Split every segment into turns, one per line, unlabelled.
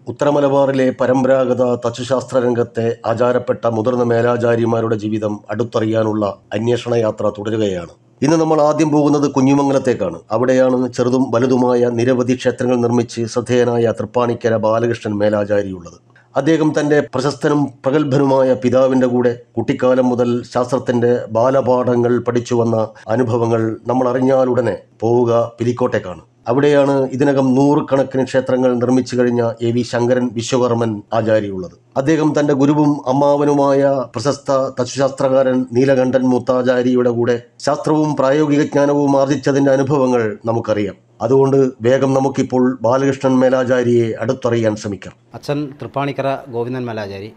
ഉത്തരമലബാറിലെ പരമ്പരാഗത തച്ചുശാസ്ത്ര രംഗത്തെ ആചാരപ്പെട്ട മുതിർന്ന മേലാചാര്യമാരുടെ ജീവിതം അടുത്തറിയാനുള്ള അന്വേഷണ യാത്ര തുടരുകയാണ് ഇന്ന് നമ്മൾ ആദ്യം പോകുന്നത് കുഞ്ഞിമംഗലത്തേക്കാണ് അവിടെയാണ് ചെറുതും വലുതുമായ നിരവധി ക്ഷേത്രങ്ങൾ നിർമ്മിച്ച് ശ്രദ്ധേയനായ തൃപ്പാണിക്കര ബാലകൃഷ്ണൻ മേലാചാരിയുള്ളത് അദ്ദേഹം തൻ്റെ പ്രശസ്തനും പ്രഗത്ഭനുമായ പിതാവിൻ്റെ കൂടെ കുട്ടിക്കാലം മുതൽ ശാസ്ത്രത്തിൻ്റെ ബാലപാഠങ്ങൾ പഠിച്ചു വന്ന അനുഭവങ്ങൾ നമ്മൾ അറിഞ്ഞാലുടനെ പോവുക പിലിക്കോട്ടേക്കാണ് അവിടെയാണ് ഇതിനകം നൂറുകണക്കിന് ക്ഷേത്രങ്ങൾ നിർമ്മിച്ചു കഴിഞ്ഞ എ വി ശങ്കരൻ വിശ്വകർമ്മൻ ആചാരിയുള്ളത് അദ്ദേഹം തൻ്റെ ഗുരുവും അമ്മാവനുമായ പ്രശസ്ത തച്ചുശാസ്ത്രകാരൻ നീലകണ്ഠൻ മുത്താചാരിയുടെ കൂടെ ശാസ്ത്രവും പ്രായോഗിക ജ്ഞാനവും ആർജിച്ചതിൻ്റെ അനുഭവങ്ങൾ നമുക്കറിയാം അതുകൊണ്ട് വേഗം നമുക്കിപ്പോൾ ബാലകൃഷ്ണൻ മേലാചാരിയെ അടുത്തറിയാൻ ശ്രമിക്കാം
അച്ഛൻ തൃപ്പാണിക്കര ഗോവിന്ദൻ മലാചാരി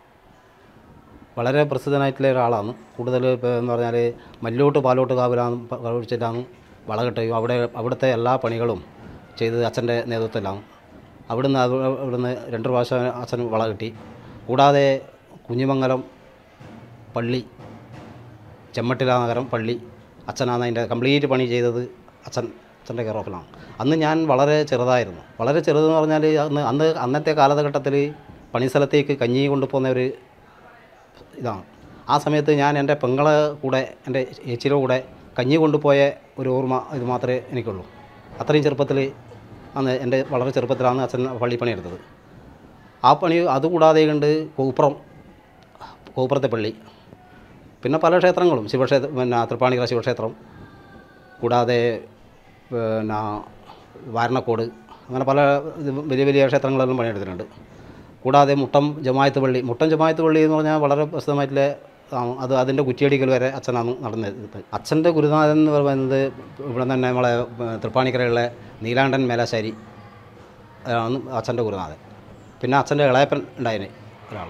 വളരെ പ്രസിദ്ധനായിട്ടുള്ള ഒരാളാണ് കൂടുതൽ ഇപ്പോൾ എന്ന് പറഞ്ഞാൽ മല്ലോട്ട് പാലോട്ട് കാവിലാണ് കഴിച്ചിട്ടാണ് വളകെട്ടുകയും അവിടെ അവിടുത്തെ എല്ലാ പണികളും ചെയ്തത് അച്ഛൻ്റെ നേതൃത്വത്തിലാണ് അവിടുന്ന് അത് അവിടുന്ന് രണ്ട് പ്രാവശ്യം അച്ഛൻ വള കിട്ടി കൂടാതെ കുഞ്ഞിമംഗലം പള്ളി ചെമ്മട്ടില നഗരം പള്ളി അച്ഛനാണ് അതിൻ്റെ കംപ്ലീറ്റ് പണി ചെയ്തത് അച്ഛൻ അച്ഛൻ്റെ കെയർ ഓഫിലാണ് അന്ന് ഞാൻ വളരെ ചെറുതായിരുന്നു വളരെ ചെറുതെന്ന് പറഞ്ഞാൽ അന്ന് അന്ന് അന്നത്തെ കാലഘട്ടത്തിൽ പണിസ്ഥലത്തേക്ക് കഞ്ഞി കൊണ്ടുപോകുന്ന ഒരു ഇതാണ് ആ സമയത്ത് ഞാൻ എൻ്റെ പെങ്ങളെ കൂടെ എൻ്റെ ചേച്ചിയുടെ കൂടെ കഞ്ഞി കൊണ്ടുപോയ ഒരു ഓർമ്മ ഇത് മാത്രമേ എനിക്കുള്ളൂ അത്രയും ചെറുപ്പത്തിൽ അന്ന് എൻ്റെ വളരെ ചെറുപ്പത്തിലാണ് അച്ഛൻ പള്ളി പണിയെടുത്തത് ആ പണി അതുകൂടാതെ കണ്ട് കോപ്പുറം കോപ്പുറത്തെ പള്ളി പിന്നെ പല ക്ഷേത്രങ്ങളും ശിവക്ഷേത്രം പിന്നെ തൃപ്പാണിക്കര ശിവക്ഷേത്രം കൂടാതെ പിന്നെ വാരണക്കോട് അങ്ങനെ പല ഇത് വലിയ വലിയ ക്ഷേത്രങ്ങളെല്ലാം പണിയെടുത്തിട്ടുണ്ട് കൂടാതെ മുട്ടം ജമായത്ത് പള്ളി മുട്ടം ജമായത്ത് പള്ളി എന്ന് പറഞ്ഞാൽ വളരെ പ്രസിദ്ധമായിട്ടുള്ള ആണ്. അത് അതിൻ്റെ കുറ്റിയടിക്കൽ വരെ അച്ഛനാണ് നടന്നത് അച്ഛൻ്റെ ഗുരുനാഥൻ എന്ന് പറയുന്നത് ഇവിടെ തന്നെ നമ്മളെ ഏഹ്, തൃപ്പാണിക്കരയുള്ള നീലാണ്ടൻ മേലാശ്ശേരി ആണ് അച്ഛൻ്റെ ഗുരുനാഥൻ പിന്നെ അച്ഛൻ്റെ ഇളയപ്പൻ ഉണ്ടായിന് ഒരാൾ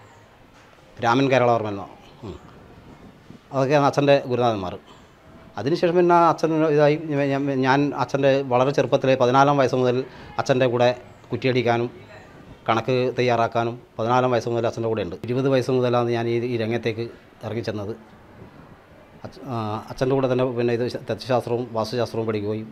രാമൻ കേരളവർമ്മൻ എന്നോ ഉം. അതൊക്കെയാണ് അച്ഛൻ്റെ ഗുരുനാഥന്മാർ അതിനുശേഷം പിന്നെ അച്ഛൻ ഇതായി ഞാൻ- ഞാൻ അച്ഛൻ്റെ വളരെ ചെറുപ്പത്തിൽ പതിനാലാം വയസ്സ് മുതൽ അച്ഛൻ്റെ കൂടെ കുറ്റിയടിക്കാനും കണക്ക് തയ്യാറാക്കാനും പതിനാലാം വയസ്സ് മുതൽ അച്ഛൻ്റെ കൂടെ ഉണ്ട് ഇരുപത് വയസ്സ് മുതലാണ് ഞാൻ ഈ ഈ രംഗത്തേക്ക് ഇറങ്ങിച്ചെന്നത് അച്ഛ- ആ, അച്ഛൻ്റെ കൂടെ തന്നെ പിന്നെ ഇത് തത്വശാസ്ത്രവും വാസ്തുശാസ്ത്രവും പഠിക്കുകയും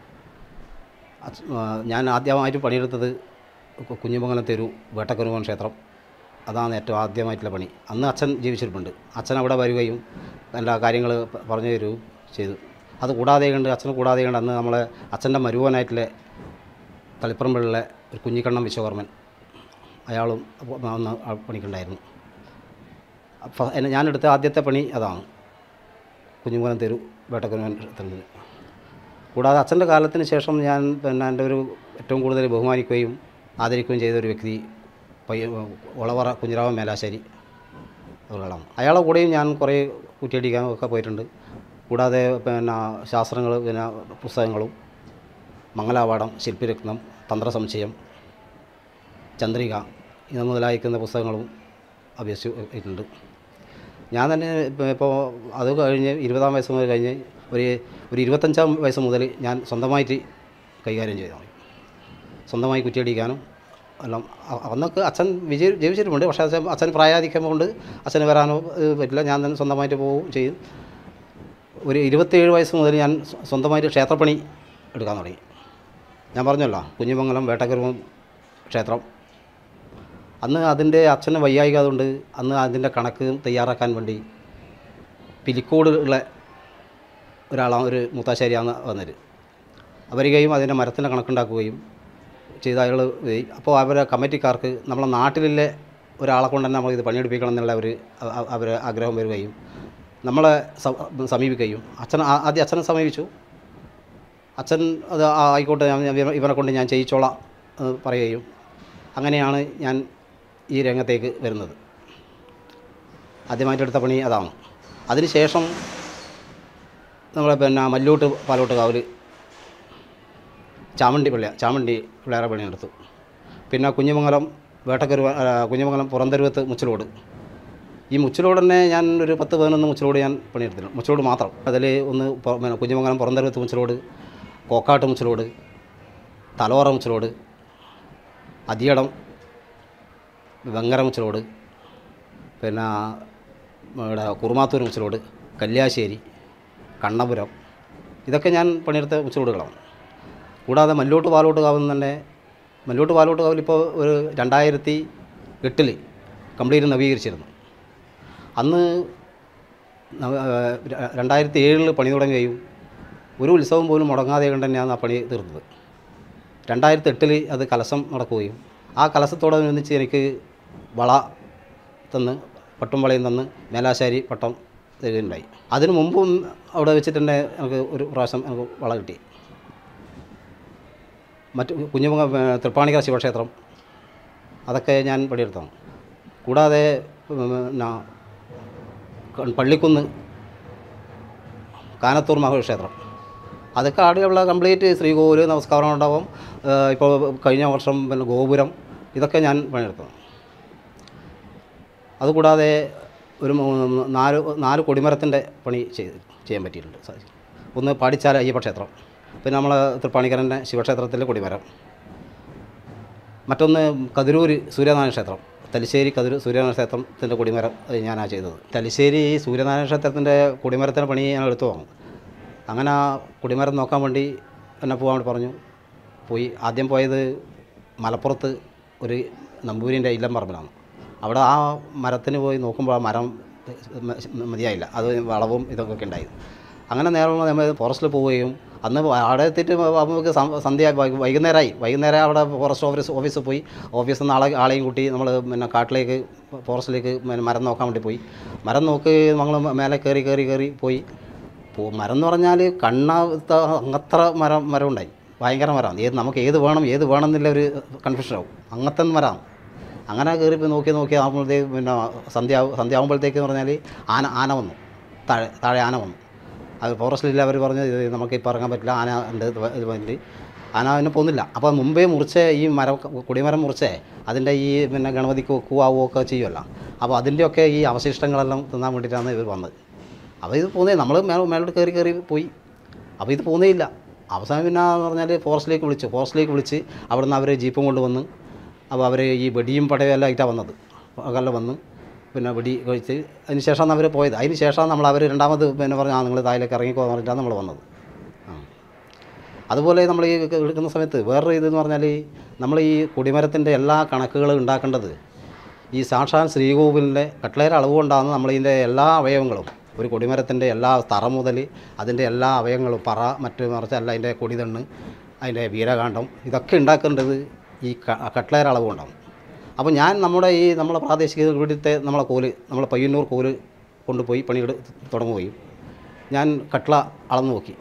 അച്ഛ- ആ, ഞാൻ ആദ്യമായിട്ട് പണിയെടുത്തത് കു- കുഞ്ഞിമംഗലം തെരു വേട്ടക്കുരുവൻ ക്ഷേത്രം അതാണ് ഏറ്റവും ആദ്യമായിട്ടുള്ള പണി അന്ന് അച്ഛൻ ജീവിച്ചിരിപ്പുണ്ട് അച്ഛൻ അവിടെ വരികയും എല്ലാ കാര്യങ്ങൾ പ- പറഞ്ഞു തരുകയും ചെയ്തു അത് കൂടാതെ കണ്ട് അച്ഛനെ കൂടാതെ കണ്ട് അന്ന് നമ്മളെ അച്ഛൻ്റെ മരുവനായിട്ടുള്ള തളിപ്പറമ്പിലുള്ള ഒരു കുഞ്ഞിക്കണ്ണം വിശ്വകർമ്മൻ അയാളും അപ്പൊ അന്ന് ആ പണിക്കുണ്ടായിരുന്നു അപ്പോൾ എന്നെ ഞാനെടുത്ത ആദ്യത്തെ പണി അതാണ് കുഞ്ഞുമോനം തെരു വേട്ടക്കുരുവൻ ക്ഷേത്രത്തിൽ കൂടാതെ അച്ഛൻ്റെ കാലത്തിന് ശേഷം ഞാൻ പിന്നെ എൻ്റെ ഒരു ഏറ്റവും കൂടുതൽ ബഹുമാനിക്കുകയും ആദരിക്കുകയും ചെയ്ത ഒരു വ്യക്തി പയ്യ ഒളവറ കുഞ്ഞിരാമൻ മേലാശ്ശേരി ഒരാളാണ് അയാളെ കൂടെയും ഞാൻ കുറേ കുറ്റിയടിക്കാനും ഒക്കെ പോയിട്ടുണ്ട് കൂടാതെ പിന്നെ ശാസ്ത്രങ്ങൾ പിന്നെ പുസ്തകങ്ങളും മംഗലാവാടം ശില്പിരത്നം തന്ത്രസംശയം ചന്ദ്രിക ഇത് മുതലായിരിക്കുന്ന പുസ്തകങ്ങളും അഭ്യസിച്ചിട്ടുണ്ട് ഞാൻ തന്നെ ഇപ്പോൾ ഇപ്പോൾ അത് കഴിഞ്ഞ് ഇരുപതാം വയസ്സ് മുതൽ കഴിഞ്ഞ് ഒരു ഒരു ഇരുപത്തഞ്ചാം വയസ്സ് മുതൽ ഞാൻ സ്വന്തമായിട്ട് കൈകാര്യം ചെയ്താൽ മതി സ്വന്തമായി കുറ്റിയടിക്കാനും എല്ലാം അ- അന്നൊക്കെ അച്ഛൻ വിജയി ജീവിച്ചിട്ടുമുണ്ട് പക്ഷേ അച്ഛൻ അച്ഛൻ പ്രായാധിക്യം കൊണ്ട് അച്ഛന് വരാനോ ഏഹ്, പറ്റില്ല ഞാൻ തന്നെ സ്വന്തമായിട്ട് പോവുകയും ചെയ്യും ഒരു ഇരുപത്തേഴ് വയസ്സ് മുതൽ ഞാൻ സ്വ- സ്വന്തമായിട്ട് ക്ഷേത്രപ്പണി എടുക്കാൻ തുടങ്ങി ഞാൻ പറഞ്ഞല്ലോ കുഞ്ഞിമംഗലം വേട്ടക്കുരുവം ക്ഷേത്രം അന്ന് അതിൻ്റെ അച്ഛന് വയ്യായിക അതുകൊണ്ട് അന്ന് അതിൻ്റെ കണക്ക് തയ്യാറാക്കാൻ വേണ്ടി പിലിക്കോട് ഉള്ള ഒരാളാണ് ഒരു മുത്താശ്ശേരിയാണ് വന്നത് അവരികയും അതിൻ്റെ മരത്തിൻ്റെ കണക്കുണ്ടാക്കുകയും ചെയ്ത അയാൾ അപ്പോൾ അവരെ കമ്മിറ്റിക്കാർക്ക് നമ്മളെ നാട്ടിലെ ഒരാളെ കൊണ്ട് തന്നെ നമ്മൾ ഇത് പണിയെടുപ്പിക്കണം എന്നുള്ള ഒരു അവർ ആഗ്രഹം വരികയും നമ്മളെ സ- സമീപിക്കുകയും അച്ഛൻ ആ- ആദ്യം അച്ഛനെ സമീപിച്ചു അച്ഛൻ അത് ആ ആയിക്കോട്ടെ ഞാൻ ഞാൻ ഇവ- ഇവനെ കൊണ്ട് ഞാൻ ചെയ്യിച്ചോളാം എന്ന് പറയുകയും അങ്ങനെയാണ് ഞാൻ ഈ രംഗത്തേക്ക് വരുന്നത് ആദ്യമായിട്ട് എടുത്ത പണി അതാണ് അതിനുശേഷം നമ്മളെ പിന്നെ മല്ലൂട്ട് പാലോട്ട് കാവൽ ചാമണ്ടി പള്ളി ചാമണ്ടി പിള്ളേരെ പണിയെടുത്തു പിന്നെ കുഞ്ഞിമംഗലം വേട്ടക്കരു കുഞ്ഞിമംഗലം പുറന്തരുവത്ത് മുച്ചിലോട് ഈ മുച്ചിലോട് തന്നെ ഞാൻ ഒരു പത്ത് പതിനൊന്ന് മുച്ചിലോട് ഞാൻ പണിയെടുത്തിട്ടുണ്ട് മുച്ചിലോട് മാത്രം അതിൽ ഒന്ന് പൊ- പിന്നെ കുഞ്ഞിമംഗലം പുറന്തരുവത്ത് മുച്ചിലോട് കോക്കാട്ട് മുച്ചിലോട് തലോറ മുച്ചിലോട് അതിയടം വെങ്ങര മുച്ചിലോട് പിന്നെ ഇവിടെ കുറുമാത്തൂർ മുച്ചിലോട് കല്യാശ്ശേരി കണ്ണപുരം ഇതൊക്കെ ഞാൻ പണിയെടുത്ത മുച്ചിലോടുകളാണ് കൂടാതെ മല്ലോട്ട് പാലോട്ട് കാവുന്ന തന്നെ മല്ലോട്ട് പാലോട്ട് കാവിൽ ഇപ്പോൾ ഒരു രണ്ടായിരത്തി എട്ടിൽ കംപ്ലീറ്റ് നവീകരിച്ചിരുന്നു അന്ന് നവ- ഏഹ് ര- രണ്ടായിരത്തി ഏഴിൽ പണി തുടങ്ങുകയും ഒരു ഉത്സവം പോലും മുടങ്ങാതെ കൊണ്ട് തന്നെയാണ് ആ പണി തീർത്തത് രണ്ടായിരത്തി എട്ടിൽ അത് കലശം നടക്കുകയും ആ കലശത്തോടനുബന്ധിച്ച് എനിക്ക് വള തന്ന് പട്ടും വളയും തന്ന് മേലാശാരി പട്ടം തരുകയുണ്ടായി അതിനു മുമ്പും അവിടെ വെച്ചിട്ട് തന്നെ എനിക്ക് ഒരു പ്രാവശ്യം എനിക്ക് വള കിട്ടി മറ്റ് കുഞ്ഞുമുഖ തൃപ്പാണിക്കര ശിവക്ഷേത്രം അതൊക്കെ ഞാൻ പണിയെടുത്താണ് കൂടാതെ പിന്നെ ക- പള്ളിക്കുന്ന് കാനത്തൂർ മഹാക്ഷേത്രം അതൊക്കെ ആടെയുള്ള കംപ്ലീറ്റ് ശ്രീകോവിൽ നമസ്കാരം ഉണ്ടാവും ഇപ്പോൾ കഴിഞ്ഞ വർഷം പിന്നെ ഗോപുരം ഇതൊക്കെ ഞാൻ പണിയെടുത്തതാണ് അതുകൂടാതെ ഒരു മൂ- നാല് നാല് കൊടിമരത്തിൻ്റെ പണി ചെയ്ത് ചെയ്യാൻ പറ്റിയിട്ടുണ്ട് സാധിക്കും ഒന്ന് പാടിച്ചാല അയ്യപ്പ ക്ഷേത്രം പിന്നെ നമ്മളെ തൃപ്പാണിക്കരൻ്റെ ശിവക്ഷേത്രത്തിലെ കൊടിമരം മറ്റൊന്ന് കതിരൂർ സൂര്യനാരായണ ക്ഷേത്രം തലശ്ശേരി കതിരൂർ സൂര്യനാരായണ ക്ഷേത്രത്തിൻ്റെ കൊടിമരം അത് ഞാനാ ചെയ്തത് തലശ്ശേരി സൂര്യനാരായണ ക്ഷേത്രത്തിൻ്റെ കൊടിമരത്തിൻ്റെ പണി ഞാൻ എടുത്തു വാങ്ങും അങ്ങനെ ആ കൊടിമരം നോക്കാൻ വേണ്ടി എന്നെ പോകാൻ വേണ്ടി പറഞ്ഞു പോയി ആദ്യം പോയത് മലപ്പുറത്ത് ഒരു നമ്പൂരിൻ്റെ ഇല്ലം പറമ്പിലാണ് അവിടെ ആ മരത്തിന് പോയി നോക്കുമ്പോൾ ആ മരം മതിയായില്ല അത് വളവും ഇതൊക്കെ ഉണ്ടായി അങ്ങനെ നേരം നമ്മൾ ഫോറസ്റ്റിൽ പോവുകയും അന്ന് അവിടെ എത്തിയിട്ട് നമുക്ക് സം- സന്ധ്യ വൈ- വൈകുന്നേരമായി വൈകുന്നേരം അവിടെ ഫോറസ്റ്റ് ഓഫീസ് ഓഫീസിൽ പോയി ഓഫീസിൽ നിന്ന് ആളെ ആളെയും കൂട്ടി നമ്മൾ പിന്നെ കാട്ടിലേക്ക് ഫോറസ്റ്റിലേക്ക് പിന്നെ മരം നോക്കാൻ വേണ്ടി പോയി മരം നോക്കി നമ്മൾ മേലെ കയറി കയറി കയറി പോയി പോ- മരം എന്ന് പറഞ്ഞാൽ കണ്ണ അങ്ങത്ര മരം മരം ഉണ്ടായി ഭയങ്കര മരമാണ് ഏത് നമുക്ക് ഏത് വേണം ഏത് വേണം എന്നുള്ള ഒരു കൺഫ്യൂഷൻ ആവും അങ്ങനത്തെ മരമാണ് അങ്ങനെ കയറി പോയി നോക്കി നോക്കി ആകുമ്പോഴത്തേക്ക് പിന്നെ സന്ധ്യ സന്ധ്യ ആകുമ്പോഴത്തേക്ക് എന്ന് പറഞ്ഞാൽ ആന ആന വന്നു താഴെ താഴെ ആന വന്നു അത് ഫോറസ്റ്റിൽ അവർ പറഞ്ഞു ഇത് നമുക്ക് ഇപ്പോൾ ഇറങ്ങാൻ പറ്റില്ല ആന ഉണ്ട് ഇത് ഇത് വേണ്ടി ആന അതിന് പോകുന്നില്ല അപ്പോൾ മുമ്പേ മുറിച്ച് ഈ മരം കൊടിമരം മുറിച്ചേ അതിൻ്റെ ഈ പിന്നെ ഗണപതിക്ക് വെക്കുവാവോ ഒക്കെ ചെയ്യുമല്ലോ അപ്പോൾ അതിൻ്റെയൊക്കെ ഈ അവശിഷ്ടങ്ങളെല്ലാം തിന്നാൻ വേണ്ടിയിട്ടാണ് ഇവർ വന്നത് അപ്പോൾ ഇത് പോകുന്നേ നമ്മൾ മേലോട്ട് കയറി കയറി പോയി അപ്പോൾ ഇത് പോകുന്നേ ഇല്ല അവസാനം പിന്നെ എന്ന് പറഞ്ഞാൽ ഫോറസ്റ്റിലേക്ക് വിളിച്ചു ഫോറസ്റ്റിലേക്ക് വിളിച്ച് അവിടുന്ന് അവർ ജീപ്പും കൊണ്ടുവന്ന് അപ്പോൾ അവർ ഈ വെടിയും പടയും എല്ലാം ആയിട്ടാണ് വന്നത് അകലെ വന്ന് പിന്നെ വെടി കഴിച്ച് അതിന് ശേഷമാണ് അവർ പോയത് അതിന് ശേഷമാണ് നമ്മൾ അവർ രണ്ടാമത് പിന്നെ പറഞ്ഞു ആ നിങ്ങൾ താഴേക്ക് ഇറങ്ങിക്കോ എന്ന് പറഞ്ഞിട്ടാണ് നമ്മൾ വന്നത് ആ അതുപോലെ നമ്മൾ ഈ എടുക്കുന്ന സമയത്ത് വേറൊരു ഇതെന്ന് പറഞ്ഞാൽ നമ്മൾ ഈ കൊടിമരത്തിൻ്റെ എല്ലാ കണക്കുകളും ഉണ്ടാക്കേണ്ടത് ഈ സാക്ഷാൽ ശ്രീകോവിലിൻ്റെ കട്ട്ലേര അളവ് കൊണ്ടാണ് നമ്മളിതിൻ്റെ എല്ലാ അവയവങ്ങളും ഒരു കൊടിമരത്തിൻ്റെ എല്ലാ തറ മുതൽ അതിൻ്റെ എല്ലാ അവയവങ്ങളും പറ മറ്റ് മറിച്ച് അല്ല അതിൻ്റെ കൊടിതണ്ണ് അതിൻ്റെ വീരകാന്ഡം ഇതൊക്കെ ഉണ്ടാക്കേണ്ടത് ഈ ക- കട്ട്ലേര അളവ് കൊണ്ടാണ് അപ്പോൾ ഞാൻ നമ്മുടെ ഈ നമ്മളെ പ്രാദേശിക ഇവിടുത്തെ നമ്മളെ കോല് നമ്മളെ പയ്യന്നൂർ കോല് കൊണ്ടുപോയി പണിയെടു തുടങ്ങുകയും ഞാൻ കട്ട്ള അളന്നു നോക്കി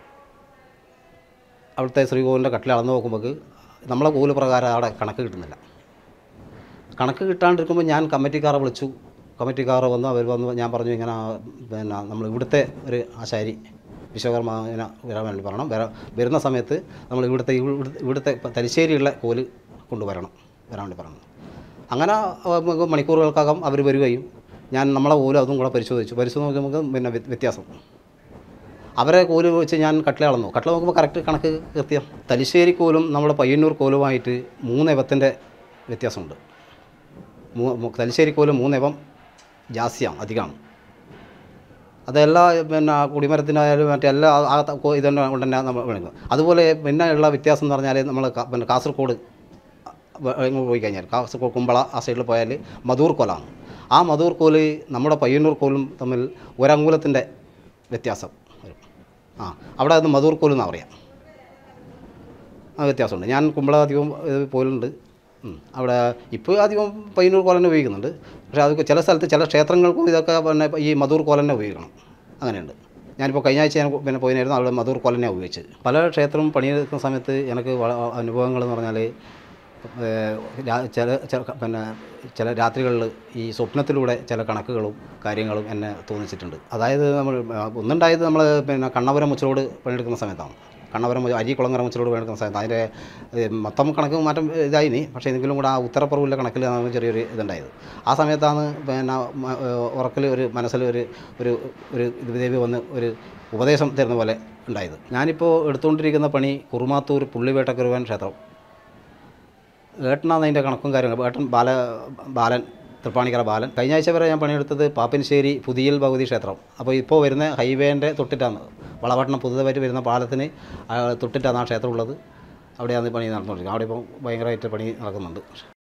അവിടുത്തെ ശ്രീകോവിലിൻ്റെ കട്ടിൽ അളന്ന് നോക്കുമ്പോൾ നമ്മളെ കോല് പ്രകാരം അവിടെ കണക്ക് കിട്ടുന്നില്ല കണക്ക് കിട്ടാണ്ടിരിക്കുമ്പോൾ ഞാൻ കമ്മിറ്റിക്കാരെ വിളിച്ചു കമ്മിറ്റിക്കാർ വന്നു അവർ വന്നു ഞാൻ പറഞ്ഞു ഇങ്ങനെ പിന്നെ നമ്മൾ ഇവിടുത്തെ ഒരു ആശാരി വിശ്വകർമ്മ ഇങ്ങനെ വരാൻ വേണ്ടി പറയണം വര വരുന്ന സമയത്ത് നമ്മൾ ഇവിടുത്തെ ഇവിടുത്തെ ഇവിടുത്തെ ഇപ്പം തലശ്ശേരിയുള്ള കോല് കൊണ്ടുവരണം വരാൻ വേണ്ടി പറഞ്ഞു അങ്ങനെ ആ, നമുക്ക് മണിക്കൂറുകൾക്കകം അവർ വരികയും ഞാൻ നമ്മളെ കോല് അതും കൂടെ പരിശോധിച്ചു പരിശോധിച്ച് നോക്കി നമുക്ക് പിന്നെ വ്യ- വ്യത്യാസം അവരെ കോല് വെച്ച് ഞാൻ കട്ടില അളന്നു കട്ടില നോക്കുമ്പോൾ കറക്റ്റ് കണക്ക് കൃത്യം തലശ്ശേരി കോലും നമ്മുടെ പയ്യന്നൂർ കോലുമായിട്ട് മൂന്ന് എവത്തിൻ്റെ വ്യത്യാസമുണ്ട് മൂ- മൂ- തലശ്ശേരി കോലും മൂന്ന് എവം ജാസ്തിയാണ് അധികമാണ് അതെല്ലാ പിന്നെ കുടിമരത്തിനായാലും മറ്റെല്ലാ ആ ത- കോ- ഇതുകൊണ്ട് കൊണ്ട് തന്നെ നമ്മൾ വിളിക്കുന്നത് അതുപോലെ പിന്നെ ഉള്ള വ്യത്യാസം എന്ന് പറഞ്ഞാൽ നമ്മൾ ക- പിന്നെ കാസർഗോഡ് വ- ഇങ്ങ് പോയി കഴിഞ്ഞാൽ കാസർഗോഡ് കുമ്പള ആ സൈഡിൽ പോയാൽ മധൂർ കോലാണ് ആ മധൂർ കോല് നമ്മുടെ പയ്യന്നൂർ കോലും തമ്മിൽ ഒരങ്കുലത്തിൻ്റെ വ്യത്യാസം വരും ആ അവിടെ അത് മധൂർ കോൽ എന്നാണ് പറയാം ആ വ്യത്യാസമുണ്ട് ഞാൻ കുമ്പള അധികം ഇത് പോലുണ്ട് ഉം. അവിടെ ഇപ്പോൾ അധികം പയ്യന്നൂർ കോലന്നെ ഉപയോഗിക്കുന്നുണ്ട് പക്ഷേ അത് ചില സ്ഥലത്ത് ചില ക്ഷേത്രങ്ങൾക്കും ഇതൊക്കെ പിന്നെ ഈ മധൂർ കോലന്നെ ഉപയോഗിക്കണം അങ്ങനെയുണ്ട് ഞാനിപ്പോൾ കഴിഞ്ഞ ആഴ്ച ഞാൻ പിന്നെ പോയിനായിരുന്നു അവിടെ മധൂർ കോലന്നെ ഉപയോഗിച്ചത് പല ക്ഷേത്രം പണിയെടുക്കുന്ന സമയത്ത് എനിക്ക് വള- അനുഭവങ്ങൾ എന്ന് പറഞ്ഞാൽ ഏഹ്, രാ- ചില ചില പിന്നെ ചില രാത്രികളിൽ ഈ സ്വപ്നത്തിലൂടെ ചില കണക്കുകളും കാര്യങ്ങളും എന്നെ തോന്നിച്ചിട്ടുണ്ട് അതായത് നമ്മൾ ആ, ഒന്നുണ്ടായത് നമ്മൾ പിന്നെ കണ്ണപുരം മുച്ചിലോട് പണിയെടുക്കുന്ന സമയത്താണ് കണ്ണപുരം മുതൽ അരി കുളങ്ങര മുച്ചിലോട് പണിയെടുക്കുന്ന സമയത്ത് അതിൻ്റെ ഏഹ്, മൊത്തം കണക്ക് മാറ്റം ഇതായിനി പക്ഷേ എങ്കിലും കൂടെ ആ ഉത്തരപ്പുറവിലെ കണക്കിൽ നമുക്ക് ചെറിയൊരു ഇതുണ്ടായത് ആ സമയത്താണ് പിന്നെ മ- ഏഹ്, ഉറക്കൽ ഒരു മനസ്സിൽ ഒരു ഒരു ഒരു ഇത് ദേവി വന്ന് ഒരു ഉപദേശം തരുന്ന പോലെ ഉണ്ടായത് ഞാനിപ്പോൾ എടുത്തുകൊണ്ടിരിക്കുന്ന പണി കുറുമാത്തൂർ പുള്ളിവേട്ടക്കുരുവൻ ക്ഷേത്രം ഏട്ടനാണ് അതിൻ്റെ കണക്കും കാര്യങ്ങളും ഏട്ടൻ ബാല ബാലൻ തൃപ്പാണിക്കര ബാലൻ കഴിഞ്ഞ ആഴ്ച വരെ ഞാൻ പണിയെടുത്തത് പാപ്പിൻശ്ശേരി പുതിയൽ ഭഗവതി ക്ഷേത്രം അപ്പോൾ ഇപ്പോൾ വരുന്ന ഹൈവേൻ്റെ തൊട്ടിട്ടാണ് വളപട്ടണം പുതുതായിട്ട് വരുന്ന പാലത്തിന് ആ തൊട്ടിട്ടാണ് ആ ക്ഷേത്രം ഉള്ളത് അവിടെയാണ് ഈ പണി നടന്നുകൊണ്ടിരിക്കുന്നത് അവിടെ ഇപ്പം ഭയങ്കരമായിട്ട് പണി നടക്കുന്നുണ്ട്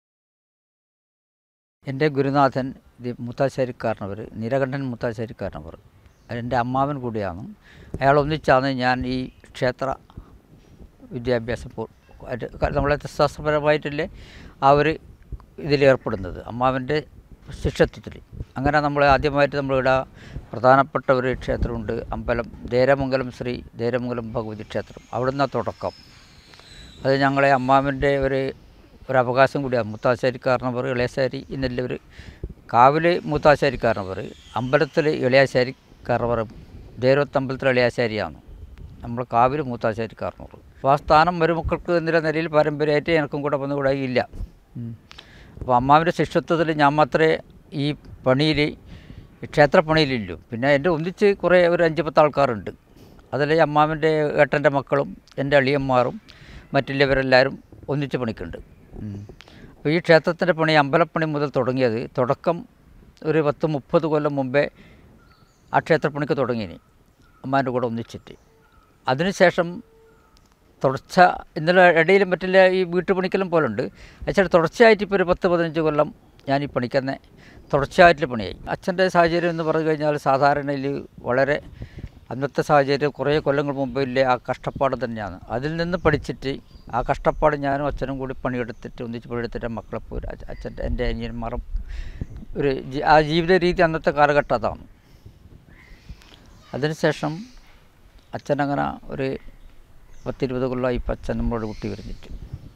എൻ്റെ ഗുരുനാഥൻ ഇത് മുത്താശ്ശേരിക്കാരനവർ നീലകണ്ഠൻ മുത്താശ്ശേരിക്കാരനവർ എൻ്റെ അമ്മാവൻ കൂടിയാണ് അയാൾ ഒന്നിച്ചാണ് ഞാൻ ഈ ക്ഷേത്ര വിദ്യാഭ്യാസം പൂ- അത് ക- നമ്മളെ ശാസ്ത്രപരമായിട്ടല്ലേ ആ ഒരു ഇതിൽ ഏർപ്പെടുന്നത് അമ്മാവൻ്റെ ശിഷ്യത്വത്തിൽ അങ്ങനെ നമ്മൾ ആദ്യമായിട്ട് നമ്മളിവിടെ പ്രധാനപ്പെട്ട ഒരു ക്ഷേത്രമുണ്ട് അമ്പലം ധേരമംഗലം ശ്രീ ധേരമംഗലം ഭഗവതി ക്ഷേത്രം അവിടുന്ന് തുടക്കം അത് ഞങ്ങളെ അമ്മാവൻ്റെ ഒരു ഒരു അവകാശം കൂടിയാണ് മുത്താശ്ശേരിക്കാരനവർ ഇളയശ്ശേരി എന്നെല്ലാവർ കാവിൽ മൂത്താശ്ശേരിക്കാരനവർ അമ്പലത്തിൽ ഇളയാശ്ശേരിക്കാരനവർ ദേരോത്തമ്പലത്തിൽ ഇളയാശ്ശേരിയാണ് നമ്മൾ കാവിൽ മൂത്താശ്ശേരിക്കാരനവർ അപ്പോൾ ആ സ്ഥാനം മരുമക്കൾക്ക് എന്നുള്ള നിലയിൽ പാരമ്പര്യമായിട്ട് എനിക്കും കൂടെ വന്നു കൂടെ ഇല്ല അപ്പോൾ അമ്മാവിൻ്റെ ശിഷ്യത്വത്തിൽ ഞാൻ മാത്രമേ ഈ പണിയിൽ ക്ഷേത്രപ്പണിയിലില്ലു പിന്നെ എൻ്റെ ഒന്നിച്ച് കുറേ ഒരു അഞ്ച് പത്ത് ആൾക്കാരുണ്ട് അതിൽ അമ്മാവിൻ്റെ ഏട്ടൻ്റെ മക്കളും എൻ്റെ അളിയന്മാരും മറ്റുള്ളവരെല്ലാവരും ഒന്നിച്ച് പണിക്കുണ്ട് അപ്പോൾ ഈ ക്ഷേത്രത്തിൻ്റെ പണി അമ്പലപ്പണി മുതൽ തുടങ്ങിയത് തുടക്കം ഒരു പത്ത് മുപ്പത് കൊല്ലം മുമ്പേ ആ ക്ഷേത്രപ്പണിക്ക് തുടങ്ങിയിനി അമ്മാൻ്റെ കൂടെ ഒന്നിച്ചിട്ട് അതിനുശേഷം തുടർച്ച ഇന്നലെ ഇടയിലും മറ്റുള്ള ഈ വീട്ടുപണിക്കലും പോലെ ഉണ്ട് അച്ഛൻ തുടർച്ചയായിട്ട് ഇപ്പോൾ ഒരു പത്ത് പതിനഞ്ച് കൊല്ലം ഞാൻ ഈ പണിക്കുന്ന തുടർച്ചയായിട്ടുള്ള പണിയായി അച്ഛൻ്റെ സാഹചര്യം എന്ന് പറഞ്ഞു കഴിഞ്ഞാൽ സാധാരണയിൽ വളരെ അന്നത്തെ സാഹചര്യം കുറേ കൊല്ലങ്ങൾ മുമ്പിലെ ആ കഷ്ടപ്പാട് തന്നെയാണ് അതിൽ നിന്ന് പഠിച്ചിട്ട് ആ കഷ്ടപ്പാട് ഞാനും അച്ഛനും കൂടി പണിയെടുത്തിട്ട് ഒന്നിച്ച് പണിയെടുത്തിട്ട് മക്കളെ പോയി അച്ഛൻ്റെ എൻ്റെ അനിയന്മാരും ഒരു ജി- ആ ജീവിത രീതി അന്നത്തെ കാലഘട്ടം അതാണ് അതിനുശേഷം അച്ഛനങ്ങനെ ഒരു പത്തിരുപത് കൊല്ലമായി ഇപ്പം അച്ഛൻ നമ്മളോട് കുട്ടി വരുന്നിട്ട്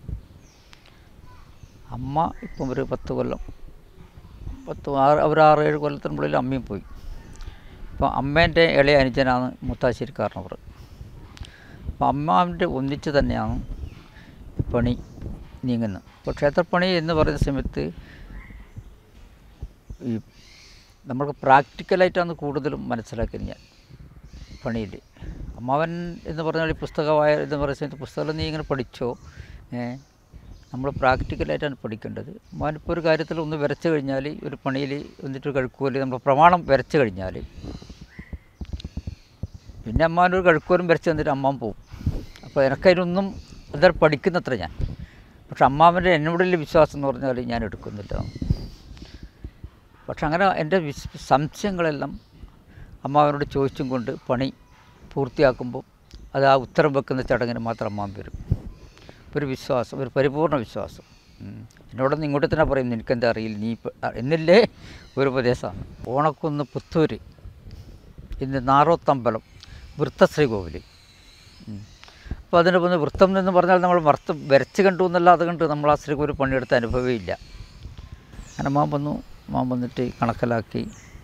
അമ്മ ഇപ്പം ഒരു പത്ത് കൊല്ലം പത്ത് ആറ് ഒരു ആറ് ഏഴ് കൊല്ലത്തിനുള്ളിൽ അമ്മയും പോയി അപ്പോൾ അമ്മേൻ്റെ ഇളയ അനുജനാണ് മുത്താശ്ശേരിക്കാരനവർ അപ്പോൾ അമ്മാവിൻ്റെ ഒന്നിച്ച് തന്നെയാണ് ഈ പണി നീങ്ങുന്നത് അപ്പോൾ ക്ഷേത്രപ്പണി എന്ന് പറയുന്ന സമയത്ത് ഈ നമ്മൾക്ക് പ്രാക്ടിക്കലായിട്ടാണ് കൂടുതലും മനസ്സിലാക്കിയത് ഞാൻ പണിയിൽ അമ്മാവൻ എന്ന് പറഞ്ഞാൽ ഈ പുസ്തകമായ എന്ന് പറയുന്ന സമയത്ത് പുസ്തകം നീ ഇങ്ങനെ പഠിച്ചോ ഏ നമ്മൾ പ്രാക്ടിക്കലായിട്ടാണ് പഠിക്കേണ്ടത് അമ്മാവനിപ്പോൾ ഒരു കാര്യത്തിൽ ഒന്ന് വരച്ച് കഴിഞ്ഞാൽ ഒരു പണിയിൽ വന്നിട്ട് കഴുക്കുമല്ലോ നമ്മൾ പ്രമാണം വരച്ച് കഴിഞ്ഞാൽ പിന്നെ അമ്മാവനൊരു കഴുക്കോലും വരച്ച് തന്നിട്ട് അമ്മാവൻ പോവും അപ്പോൾ എനിക്കതിനൊന്നും എന്താ പഠിക്കുന്നത്ര ഞാൻ പക്ഷെ അമ്മാവൻ്റെ എന്നോടുള്ള വിശ്വാസം എന്ന് പറഞ്ഞാൽ ഞാൻ എടുക്കുന്നില്ല പക്ഷെ അങ്ങനെ എൻ്റെ വിസ് സംശയങ്ങളെല്ലാം അമ്മാവനോട് ചോദിച്ചും കൊണ്ട് പണി പൂർത്തിയാക്കുമ്പോൾ അത് ആ ഉത്തരം വെക്കുന്ന ചടങ്ങിന് മാത്രം അമ്മാവൻ വരും ഒരു വിശ്വാസം ഒരു പരിപൂർണ വിശ്വാസം ഉം. എന്നോടൊന്ന് ഇങ്ങോട്ട് തന്നെ പറയും നിനക്കെന്താ അറിയില്ല നീ ഇപ്പ- അ- എന്നില്ലേ ഒരു ഉപദേശമാണ് ഓണക്കുന്ന് പുത്തൂർ ഇന്ന് നാറോത്തമ്പലം വൃത്തശ്രീ കോവിൽ അപ്പോൾ അതിന് വന്ന് വൃത്തം എന്ന് പറഞ്ഞാൽ നമ്മൾ വൃത്തം വരച്ച് കണ്ടു എന്നല്ല അത് കണ്ട് നമ്മൾ ആ ശ്രീകോവിൽ പണിയെടുത്ത അനുഭവമില്ല അങ്ങനെ മാൻ വന്നു മാൻ വന്നിട്ട് കണക്കലാക്കി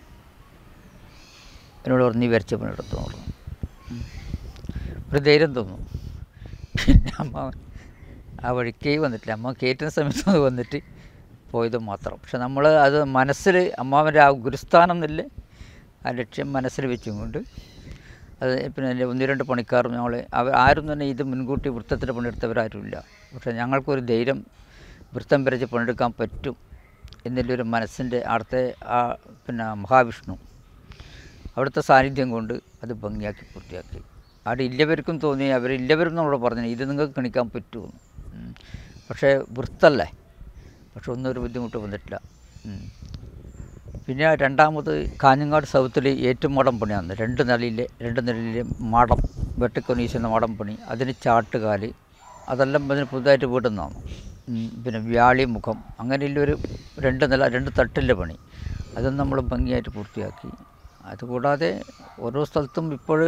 എന്നോട് പറഞ്ഞു നീ വരച്ച പണിയെടുത്തു എന്ന് പറഞ്ഞു ഉം. ഒരു ധൈര്യം തോന്നും പിന്നെ അമ്മ ആ വഴിക്കേ വന്നിട്ടില്ല അമ്മ കയറ്റുന്ന സമയത്ത് അത് വന്നിട്ട് പോയത് മാത്രം പക്ഷെ നമ്മൾ അത് മനസ്സിൽ അമ്മാവൻ്റെ ആ ഗുരുസ്ഥാനം എന്നില്ലേ ആ ലക്ഷ്യം മനസ്സിൽ വെച്ചും കൊണ്ട് അത് പിന്നെ എൻ്റെ ഒന്ന് രണ്ട് പണിക്കാരും ഞങ്ങൾ അവർ ആരും തന്നെ ഇത് മുൻകൂട്ടി വൃത്തത്തിൽ പണിയെടുത്തവരാരുമില്ല പക്ഷേ ഞങ്ങൾക്കൊരു ധൈര്യം വൃത്തം വരച്ച് പണിയെടുക്കാൻ പറ്റും എന്നുള്ളൊരു മനസ്സിൻ്റെ അവിടുത്തെ ആ പിന്നെ മഹാവിഷ്ണു അവിടുത്തെ സാന്നിധ്യം കൊണ്ട് അത് ഭംഗിയാക്കി പൂർത്തിയാക്കി അവിടെ ഇല്ലവർക്കും തോന്നി അവരില്ലവരും നമ്മളോട് പറഞ്ഞു ഇത് നിങ്ങൾക്ക് കണിക്കാൻ പറ്റുമെന്ന് ഉം. പക്ഷേ വൃത്തല്ലേ പക്ഷെ ഒന്നും ഒരു ബുദ്ധിമുട്ട് വന്നിട്ടില്ല ഉം. പിന്നെ രണ്ടാമത് കാഞ്ഞങ്ങാട് സൗത്തിൽ ഏറ്റുമാടം പണിയാണ് രണ്ട് നിലയിലെ രണ്ട് നിലയിലെ മാടം വെട്ടിക്കൊനീശുന്ന മാടം പണി അതിന് ചാട്ടുകാല് അതെല്ലാം അതിന് പുതുതായിട്ട് വീടുന്നതാണ് ഉം. പിന്നെ വ്യാളി മുഖം അങ്ങനെയുള്ളൊരു രണ്ട് നില രണ്ട് തട്ടിൻ്റെ പണി അതും നമ്മൾ ഭംഗിയായിട്ട് പൂർത്തിയാക്കി അതുകൂടാതെ ഓരോ സ്ഥലത്തും ഇപ്പോൾ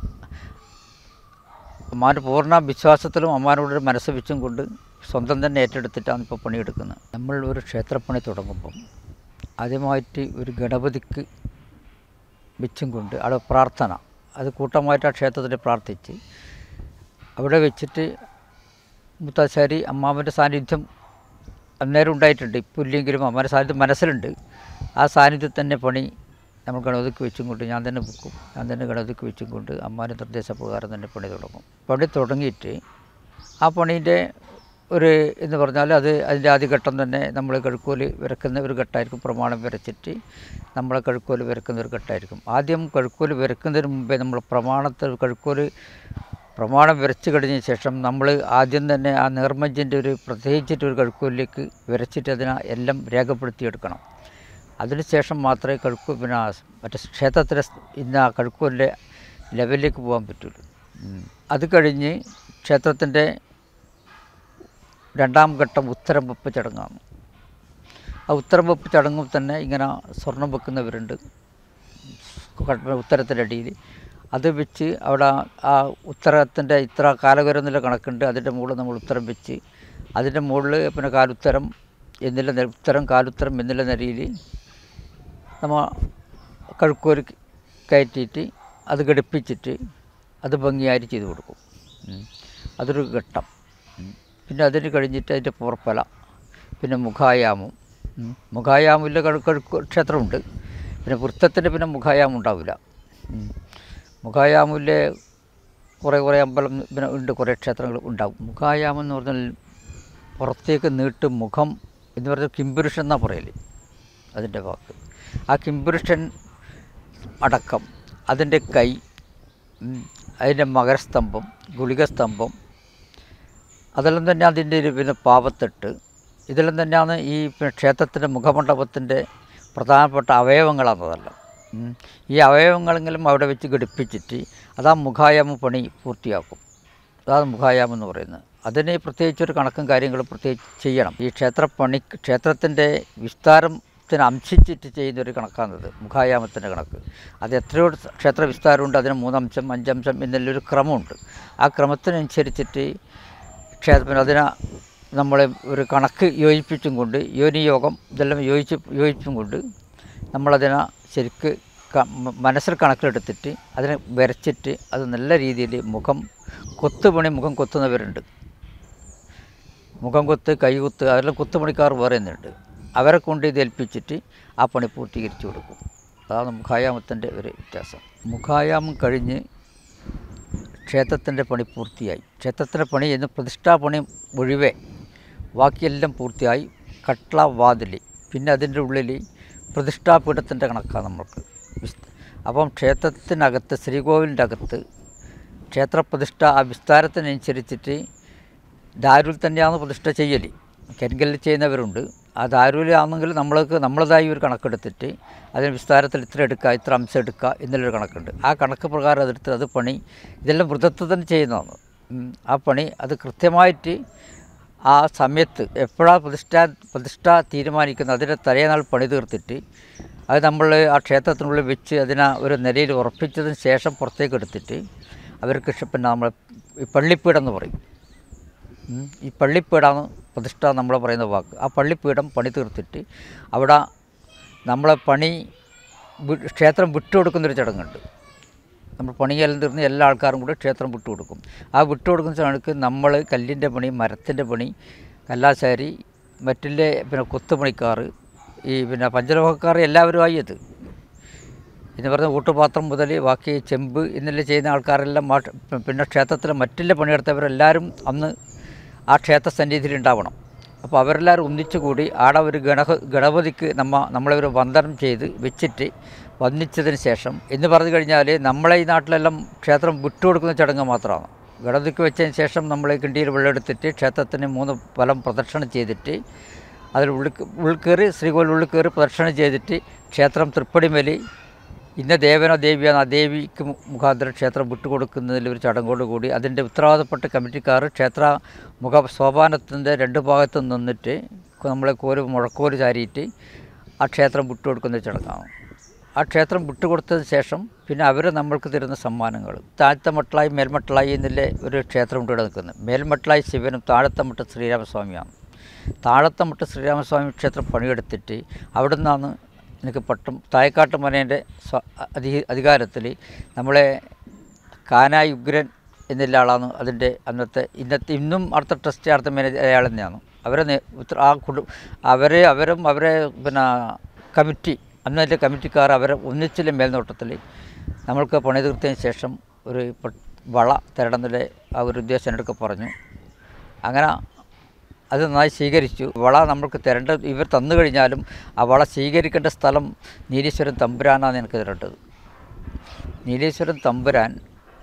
അമ്മാൻ്റെ പൂർണ്ണ വിശ്വാസത്തിലും അമ്മാനോടൊരു മനസ്സ് വെച്ചും കൊണ്ട് സ്വന്തം തന്നെ ഏറ്റെടുത്തിട്ടാണ് ഇപ്പോൾ പണിയെടുക്കുന്നത് നമ്മൾ ഒരു ക്ഷേത്രപ്പണി തുടങ്ങുമ്പം ആദ്യമായിട്ട് ഒരു ഗണപതിക്ക് വെച്ചും കൊണ്ട് അവിടെ പ്രാർത്ഥന അത് കൂട്ടമായിട്ട് ആ ക്ഷേത്രത്തിൽ പ്രാർത്ഥിച്ച് അവിടെ വെച്ചിട്ട് മുത്താശ്ശേരി അമ്മാവൻ്റെ സാന്നിധ്യം അന്നേരം ഉണ്ടായിട്ടുണ്ട് ഇപ്പോൾ ഇല്ലെങ്കിലും അമ്മാൻ്റെ സാന്നിധ്യം മനസ്സിലുണ്ട് ആ സാന്നിധ്യത്തിൽ തന്നെ പണി നമ്മൾ ഗണപതിക്ക് വെച്ചും കൊണ്ട് ഞാൻ തന്നെ വെക്കും ഞാൻ തന്നെ ഗണപതിക്ക് വെച്ചും കൊണ്ട് അമ്മാൻ്റെ നിർദ്ദേശപ്രകാരം തന്നെ പണി തുടങ്ങും പണി തുടങ്ങിയിട്ട് ആ പണീൻ്റെ ഒരു എന്ന് പറഞ്ഞാൽ അത് അതിൻ്റെ ആദ്യഘട്ടം തന്നെ നമ്മൾ കഴുക്കോല് വിരക്കുന്ന ഒരു ഘട്ടമായിരിക്കും പ്രമാണം വരച്ചിട്ട് നമ്മളെ കഴുക്കോല് വിരക്കുന്ന ഒരു ഘട്ടമായിരിക്കും ആദ്യം കഴുക്കോല് വിരക്കുന്നതിന് മുമ്പേ നമ്മൾ പ്രമാണത്തിൽ കഴുക്കോല് പ്രമാണം വരച്ച് കഴിഞ്ഞ ശേഷം നമ്മൾ ആദ്യം തന്നെ ആ നേർമഞ്ചിൻ്റെ ഒരു പ്രത്യേകിച്ചിട്ട് ഒരു കഴുക്കൂലിലേക്ക് വരച്ചിട്ട് അതിനെ എല്ലാം രേഖപ്പെടുത്തിയെടുക്കണം അതിനുശേഷം മാത്രമേ കഴുക്കു പിന്നെ ആ മറ്റേ ക്ഷേത്രത്തിലെ സ് ഇന്ന ആ കഴുക്കൂലിൻ്റെ ലെവലിലേക്ക് പോകാൻ പറ്റുള്ളൂ ഉം. അത് കഴിഞ്ഞ് ക്ഷേത്രത്തിൻ്റെ രണ്ടാം ഘട്ടം ഉത്തരം വെപ്പ് ചടങ്ങാണ് ആ ഉത്തരം വെപ്പ് ചടങ്ങും തന്നെ ഇങ്ങനെ സ്വർണം വെക്കുന്നവരുണ്ട് കട- ഉത്തരത്തിൻ്റെ അടിയിൽ അത് വെച്ച് അവിടെ ആ ഉത്തരത്തിൻ്റെ ഇത്ര കാലവരം എന്നുള്ള കണക്കുണ്ട് അതിൻ്റെ മുകളിൽ നമ്മൾ ഉത്തരം വെച്ച് അതിൻ്റെ മുകളിൽ പിന്നെ കാലുത്തരം എന്നുള്ള നെ- ഉത്തരം കാലുത്തരം എന്നുള്ള നിലയിൽ നമ്മൾ കഴുക്കൂര് കയറ്റിയിട്ട് അത് ഘടിപ്പിച്ചിട്ട് അത് ഭംഗിയായിട്ട് ചെയ്ത് കൊടുക്കും ഉം. അതൊരു ഘട്ടം ഉം. പിന്നെ അതിന് കഴിഞ്ഞിട്ട് അതിൻ്റെ പുറപ്പല പിന്നെ മുഖായാമം ഉം. മുഖായാമില്ല കഴു കഴുക്ക് ക്ഷേത്രമുണ്ട് പിന്നെ വൃത്തത്തിൻ്റെ പിന്നെ മുഖായാമം ഉണ്ടാവില്ല ഉം. മുഖായാമിലെ കുറേ കുറേ അമ്പലം പിന്നെ ഉണ്ട് കുറേ ക്ഷേത്രങ്ങൾ ഉണ്ടാവും മുഖായാമം എന്ന് പറഞ്ഞാൽ പുറത്തേക്ക് നീട്ടും മുഖം എന്ന് പറഞ്ഞാൽ കിംപുരുഷൻ എന്നാണ് പറയല് അതിൻ്റെ വാക്ക് ആ കിംപുരുഷൻ അടക്കം അതിൻ്റെ കൈ ഉം, അതിൻ്റെ മകരസ്തംഭം ഗുളികസ്തംഭം അതെല്ലാം തന്നെ അതിൻ്റെ ഒരു പിന്നെ പാവത്തെട്ട് ഇതെല്ലാം തന്നെയാണ് ഈ പിന്നെ ക്ഷേത്രത്തിൻ്റെ മുഖമണ്ഡപത്തിൻ്റെ പ്രധാനപ്പെട്ട അവയവങ്ങളാണതെല്ലാം ഉം. ഈ അവയവങ്ങളെങ്കിലും അവിടെ വെച്ച് ഘടിപ്പിച്ചിട്ട് അത് ആ മുഖായാമ പണി പൂർത്തിയാക്കും അതാണ് മുഖായാമം എന്ന് പറയുന്നത് അതിന് പ്രത്യേകിച്ചൊരു കണക്കും കാര്യങ്ങളും പ്രത്യേകിച്ച് ചെയ്യണം ഈ ക്ഷേത്ര പണി ക്ഷേത്രത്തിൻ്റെ വിസ്താരത്തിന് അംശിച്ചിട്ട് ചെയ്യുന്നൊരു കണക്കാണത് മുഖായാമത്തിൻ്റെ കണക്ക് അത് എത്രയോ ക്ഷേത്ര വിസ്താരമുണ്ട് അതിന് മൂന്നംശം അഞ്ചംശം എന്നുള്ളൊരു ക്രമമുണ്ട് ആ ക്രമത്തിനനുസരിച്ചിട്ട് ക്ഷേത്രത്തിന് അതിനെ നമ്മളെ ഒരു കണക്ക് യോജിപ്പിച്ചും കൊണ്ട് യോനിയോഗം ഇതെല്ലാം യോജിച്ച് യോജിച്ചും കൊണ്ട് നമ്മളതിനെ ശരിക്ക് ക- മ- മനസ്സിൽ കണക്കിലെടുത്തിട്ട് അതിനെ വരച്ചിട്ട് അത് നല്ല രീതിയിൽ മുഖം കൊത്തുപണി മുഖം കൊത്തുന്നവരുണ്ട് മുഖം കൊത്ത് കൈ കുത്ത് അതെല്ലാം കുത്തുപണിക്കാർ വേറെ തന്നെയുണ്ട് അവരെ കൊണ്ട് ഇത് ഏൽപ്പിച്ചിട്ട് ആ പണി പൂർത്തീകരിച്ചു കൊടുക്കും അതാണ് മുഖായാമത്തിൻ്റെ ഒരു വ്യത്യാസം മുഖായാമം കഴിഞ്ഞ് ക്ഷേത്രത്തിൻ്റെ പണി പൂർത്തിയായി ക്ഷേത്രത്തിൻ്റെ പണി എന്ന് പ്രതിഷ്ഠാപണി ഒഴിവേ ബാക്കിയെല്ലാം പൂർത്തിയായി കട്ട്ള വാതിൽ പിന്നെ അതിൻ്റെ ഉള്ളിൽ പ്രതിഷ്ഠാപീഠത്തിൻ്റെ കണക്കാണ് നമുക്ക് വിസ്- അപ്പം ക്ഷേത്രത്തിനകത്ത് ശ്രീകോവിലിൻ്റെ അകത്ത് ക്ഷേത്രപ്രതിഷ്ഠ ആ വിസ്താരത്തിനനുസരിച്ചിട്ട് ദാരുൽ തന്നെയാണ് പ്രതിഷ്ഠ ചെയ്യൽ കരിങ്കല്ലിൽ ചെയ്യുന്നവരുണ്ട് ആ ദാരുലാണെങ്കിൽ നമ്മൾക്ക് നമ്മളതായി ഒരു കണക്കെടുത്തിട്ട് അതിന് വിസ്താരത്തിൽ ഇത്ര എടുക്കുക ഇത്ര അംശം എടുക്കുക എന്നുള്ളൊരു കണക്കുണ്ട് ആ കണക്ക് പ്രകാരം അതെടുത്ത് അത് പണി ഇതെല്ലാം വൃതത്വം തന്നെ ചെയ്യുന്നതാണ് ഉം. ആ പണി അത് കൃത്യമായിട്ട് ആ സമയത്ത് എപ്പോഴാണ് പ്രതിഷ്ഠ പ്രതിഷ്ഠ തീരുമാനിക്കുന്നത് അതിൻ്റെ തലേനാൾ പണി തീർത്തിട്ട് അത് നമ്മൾ ആ ക്ഷേത്രത്തിനുള്ളിൽ വെച്ച് അതിനെ ഒരു നിലയിൽ ഉറപ്പിച്ചതിന് ശേഷം പുറത്തേക്ക് എടുത്തിട്ട് അവർക്ക് ഇഷ്ട- പിന്നെ നമ്മൾ ഈ പള്ളിപ്പീഠം എന്ന് പറയും ഉം. ഈ പള്ളിപ്പീഠമാണ് പ്രതിഷ്ഠ നമ്മൾ പറയുന്ന വാക്ക് ആ പള്ളിപ്പീഠം പണി തീർത്തിട്ട് അവിടെ നമ്മളെ പണി വി- ക്ഷേത്രം വിട്ടുകൊടുക്കുന്നൊരു ചടങ്ങുണ്ട് നമ്മൾ പണിയെല്ലാം തീർന്ന് എല്ലാ ആൾക്കാരും കൂടെ ക്ഷേത്രം വിട്ടുകൊടുക്കും ആ വിട്ടുകൊടുക്കുന്ന ചടങ്ങ് നമ്മൾ കല്ലിൻ്റെ പണി മരത്തിൻ്റെ പണി കല്ലാശാരി മറ്റുള്ള പിന്നെ കൊത്തുപണിക്കാർ ഈ പിന്നെ പഞ്ചലോഹക്കാർ എല്ലാവരുമായി അത് എന്ന് പറഞ്ഞ ഊട്ടുപാത്രം മുതൽ ബാക്കി ചെമ്പ് എന്നെല്ലാം ചെയ്യുന്ന ആൾക്കാരെല്ലാം ആ ക്ഷ- പിന്നെ ക്ഷേത്രത്തിലെ മറ്റുള്ള പണിയെടുത്തവരെല്ലാവരും അന്ന് ആ ക്ഷേത്ര സന്നിധിയിൽ ഉണ്ടാവണം അപ്പോൾ അവരെല്ലാവരും ഒന്നിച്ചു കൂടി ആടെ ഒരു ഗണ ഗണപതിക്ക് നമ്മ നമ്മളെ ഒരു വന്ദനം ചെയ്ത് വെച്ചിട്ട് വന്ദിച്ചതിന് ശേഷം എന്ന് പറഞ്ഞു കഴിഞ്ഞാൽ നമ്മളെ ഈ നാട്ടിലെല്ലാം ക്ഷേത്രം വിട്ടുകൊടുക്കുന്ന ചടങ്ങ് മാത്രമാണ് ഗണപതിക്ക് വെച്ചതിന് ശേഷം നമ്മൾ കിണ്ടിയിൽ വെള്ളമെടുത്തിട്ട് ക്ഷേത്രത്തിന് മൂന്ന് ഫലം പ്രദക്ഷിണം ചെയ്തിട്ട് അതിൽ ഉള്ളിൽ ഉള്ളിൽ കയറി ശ്രീകോവിൽ ഉള്ളിൽ കയറി പ്രദക്ഷിണം ചെയ്തിട്ട് ക്ഷേത്രം തൃപ്പടിമേലി ഇന്ന ദേവനോ ദേവിയാണോ ആ ദേവിക്ക് മു- മുഖാന്തരം ക്ഷേത്രം വിട്ടുകൊടുക്കുന്നതിൽ ഒരു ചടങ്ങോട് കൂടി അതിൻ്റെ ഉത്തരവാദപ്പെട്ട കമ്മിറ്റിക്കാർ ക്ഷേത്ര മുഖ സോപാനത്തിൻ്റെ രണ്ട് ഭാഗത്ത് നിന്നിട്ട് നമ്മളെ കോര് മുഴക്കോല് ചാരിയിട്ട് ആ ക്ഷേത്രം വിട്ടുകൊടുക്കുന്ന ഒരു ചടങ്ങാണ് ആ ക്ഷേത്രം വിട്ടുകൊടുത്തതിന് ശേഷം പിന്നെ അവർ നമ്മൾക്ക് തരുന്ന സമ്മാനങ്ങൾ താഴത്തെ മട്ടളായി മേൽമട്ടളായി എന്നുള്ള ഒരു ക്ഷേത്രമുണ്ട് ഇവിടെ നിൽക്കുന്നത് മേൽമട്ടളായി ശിവനും താഴത്തെ മട്ട ശ്രീരാമസ്വാമിയാണ് താഴത്തെ മട്ട ശ്രീരാമസ്വാമി ക്ഷേത്രം പണിയെടുത്തിട്ട് അവിടെ നിന്നാണ് എനിക്ക് പട്ടം തായക്കാട്ട് മനേൻ്റെ സ്വ അധി അധികാരത്തിൽ നമ്മളെ കാനായി ഉഗ്രൻ എന്നുള്ള ആളാണ് അതിൻ്റെ അന്നത്തെ ഇന്നത്തെ ഇന്നും അടുത്ത ട്രസ്റ്റ് അടുത്ത മാനേജർ അയാൾ തന്നെയാണ് അവരെ നേ- ഉത്തര- ആ കുടു അവരെ അവരും അവരെ പിന്നെ കമ്മിറ്റി അന്നത്തെ കമ്മിറ്റിക്കാർ അവരെ ഒന്നിച്ചിലെ മേൽനോട്ടത്തിൽ നമ്മൾക്ക് പണി തീർത്തതിന് ശേഷം ഒരു പ- വള തരണമെന്നുള്ള ആ ഒരു ഉദ്ദേശം എന്നോടൊക്കെ പറഞ്ഞു അങ്ങനെ അത് നന്നായി സ്വീകരിച്ചു വള നമ്മൾക്ക് തരേണ്ട ഇവർ തന്നു കഴിഞ്ഞാലും ആ വള സ്വീകരിക്കേണ്ട സ്ഥലം നീലീശ്വരൻ തമ്പുരാനാണ് എനിക്ക് തരേണ്ടത് നീലേശ്വരൻ തമ്പുരാൻ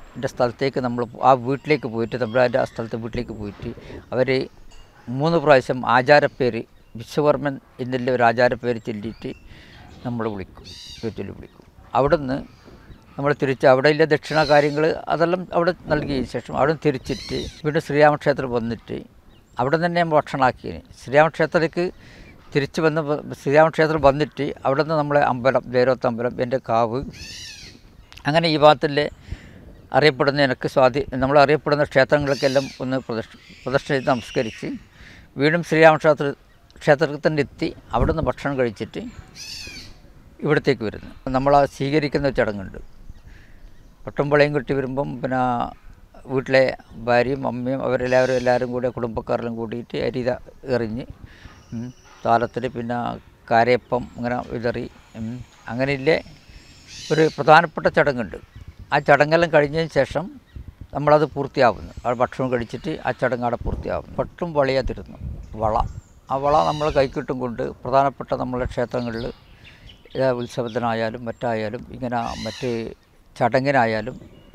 എൻ്റെ സ്ഥലത്തേക്ക് നമ്മൾ ആ വീട്ടിലേക്ക് പോയിട്ട് തമ്പുരാൻ്റെ ആ സ്ഥലത്തെ വീട്ടിലേക്ക് പോയിട്ട് അവർ മൂന്ന് പ്രാവശ്യം ആചാരപ്പേര് വിശ്വകർമ്മൻ എന്നുള്ള ഒരു ആചാരപ്പേര് ചൊല്ലിയിട്ട് നമ്മൾ വിളിക്കും വീട്ടിൽ വിളിക്കും അവിടുന്ന് നമ്മൾ തിരിച്ച് അവിടെയുള്ള ദക്ഷിണ കാര്യങ്ങൾ അതെല്ലാം അവിടെ നൽകിയ ശേഷം അവിടെ നിന്ന് തിരിച്ചിട്ട് വീണ്ടും ശ്രീരാമക്ഷേത്രം വന്നിട്ട് അവിടെ നിന്ന് തന്നെ നമ്മൾ ഭക്ഷണമാക്കിയത് ശ്രീരാമക്ഷേത്രത്തിലേക്ക് തിരിച്ച് വന്ന് വ- ശ്രീരാമക്ഷേത്രം വന്നിട്ട് അവിടെ നിന്ന് നമ്മളെ അമ്പലം ദേരോത്തമ്പലം എൻ്റെ കാവ് അങ്ങനെ ഈ ഭാഗത്തിലെ അറിയപ്പെടുന്ന എനിക്ക് സ്വാധീ നമ്മൾ അറിയപ്പെടുന്ന ക്ഷേത്രങ്ങൾക്കെല്ലാം ഒന്ന് പ്രദക്ഷ പ്രദക്ഷിണ ചെയ്ത് നമസ്കരിച്ച് വീണ്ടും ശ്രീരാമക്ഷേത്ര ക്ഷേത്രത്തിൽ തന്നെ എത്തി അവിടെ നിന്ന് ഭക്ഷണം കഴിച്ചിട്ട് ഇവിടത്തേക്ക് വരുന്നു നമ്മൾ ആ സ്വീകരിക്കുന്ന ഒരു ചടങ്ങുണ്ട് പട്ടുംപളയും കിട്ടി വരുമ്പം പിന്നെ വീട്ടിലെ ഭാര്യയും അമ്മയും അവരെല്ലാവരും എല്ലാവരും കൂടെ കുടുംബക്കാരെല്ലാം കൂടിയിട്ട് അരി ഇതാ എറിഞ്ഞ് താലത്തിൽ പിന്നെ കാരയപ്പം ഇങ്ങനെ വിതറി ഉം, അങ്ങനെയില്ലേ ഒരു പ്രധാനപ്പെട്ട ചടങ്ങുണ്ട് ആ ചടങ്ങെല്ലാം കഴിഞ്ഞതിന് ശേഷം നമ്മളത് പൂർത്തിയാവുന്നു ആ ഭക്ഷണം കഴിച്ചിട്ട് ആ ചടങ്ങ് അവിടെ പൂർത്തിയാവുന്നു പട്ടും വളയാതിരുന്നു വള ആ വള നമ്മൾ കൈക്കിട്ടും കൊണ്ട് പ്രധാനപ്പെട്ട നമ്മളെ ക്ഷേത്രങ്ങളിൽ ഏ, ഉത്സവത്തിനായാലും മറ്റായാലും ഇങ്ങനെ മറ്റ് ചടങ്ങിനായാലും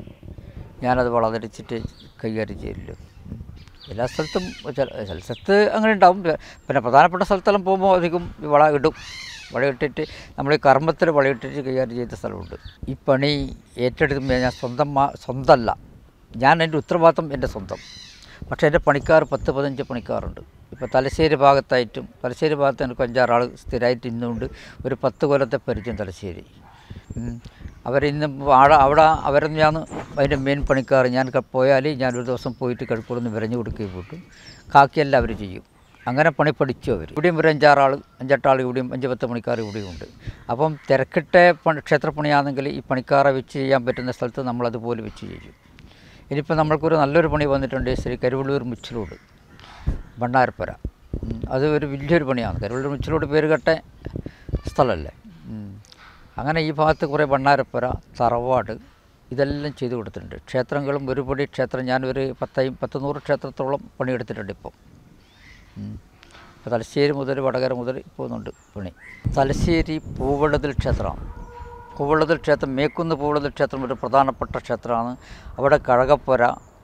ഞാനത് വളധരിച്ചിട്ട് കൈകാര്യം ചെയ്യലുള്ളൂ എല്ലാ സ്ഥലത്തും ചില ചില സ്ഥലത്ത് അങ്ങനെ ഉണ്ടാവും പിന്നെ പ്രധാനപ്പെട്ട സ്ഥലത്തെല്ലാം പോകുമ്പോൾ അധികം ഈ വള ഇടും വള ഇട്ടിട്ട് നമ്മൾ ഈ കർമ്മത്തിൽ വള ഇട്ടിട്ട് കൈകാര്യം ചെയ്ത സ്ഥലമുണ്ട് ഈ പണി ഏറ്റെടുക്കുമ്പോൾ ഞാൻ സ്വന്തം മാ സ്വന്തമല്ല ഞാൻ എൻ്റെ ഉത്തരവാദിത്തം എൻ്റെ സ്വന്തം പക്ഷേ എൻ്റെ പണിക്കാർ പത്ത് പതിനഞ്ച് പണിക്കാറുണ്ട് ഇപ്പോൾ തലശ്ശേരി ഭാഗത്തായിട്ടും തലശ്ശേരി ഭാഗത്ത് എനിക്ക് അഞ്ചാറാൾ സ്ഥിരമായിട്ട് ഇന്നുകൊണ്ട് ഒരു പത്ത് കൊല്ലത്തെ പരിചയം തലശ്ശേരി ഉം. അവരിന്ന് അവിടെ അവിടെ അവരൊന്നും ഞാൻ അതിൻ്റെ മെയിൻ പണിക്കാർ ഞാൻ ക- പോയാൽ ഞാൻ ഒരു ദിവസം പോയിട്ട് കഴിപ്പൊന്ന് വിരഞ്ഞു കൊടുക്കുകയും പോട്ടും കാക്കിയെല്ലാം അവർ ചെയ്യും അങ്ങനെ പണി പഠിച്ചു അവർ ഇവിടെയും ഒരു അഞ്ചാറാൾ അഞ്ചെട്ടാൾ ഇവിടെയും അഞ്ച് പത്ത് പണിക്കാർ ഇവിടെയും ഉണ്ട് അപ്പം തിരക്കിട്ട പണി ക്ഷേത്രപ്പണിയാണെങ്കിൽ ഈ പണിക്കാരെ വെച്ച് ചെയ്യാൻ പറ്റുന്ന സ്ഥലത്ത് നമ്മളതുപോലെ വെച്ച് ചെയ്യും ഇനിയിപ്പോൾ നമ്മൾക്കൊരു നല്ലൊരു പണി വന്നിട്ടുണ്ട് ശ്രീ കരുവള്ളൂർ മുച്ചിലോട് ഭണ്ണാരപ്പുര ഉം. അത് ഒരു വലിയൊരു പണിയാണ് കരുവള്ളൂർ മുച്ചിലോട് പേര് കേട്ട സ്ഥലമല്ലേ ഉം. അങ്ങനെ ഈ ഭാഗത്ത് കുറേ ഭണ്ണാരപ്പുര തറവാട് ഇതെല്ലാം ചെയ്തു കൊടുത്തിട്ടുണ്ട് ക്ഷേത്രങ്ങളും ഒരുപടി ക്ഷേത്രം ഞാനൊരു പത്തൈ പത്ത് നൂറ് ക്ഷേത്രത്തോളം പണിയെടുത്തിട്ടുണ്ട് ഇപ്പം ഉം. ഇപ്പോൾ തലശ്ശേരി മുതൽ വടകര മുതൽ പോകുന്നുണ്ട് പണി തലശ്ശേരി പൂവളതിൽ ക്ഷേത്രമാണ് പൂവളതിൽ ക്ഷേത്രം മേക്കുന്ന് പൂവളതിൽ ക്ഷേത്രം ഒരു പ്രധാനപ്പെട്ട ക്ഷേത്രമാണ് അവിടെ കഴകപ്പുര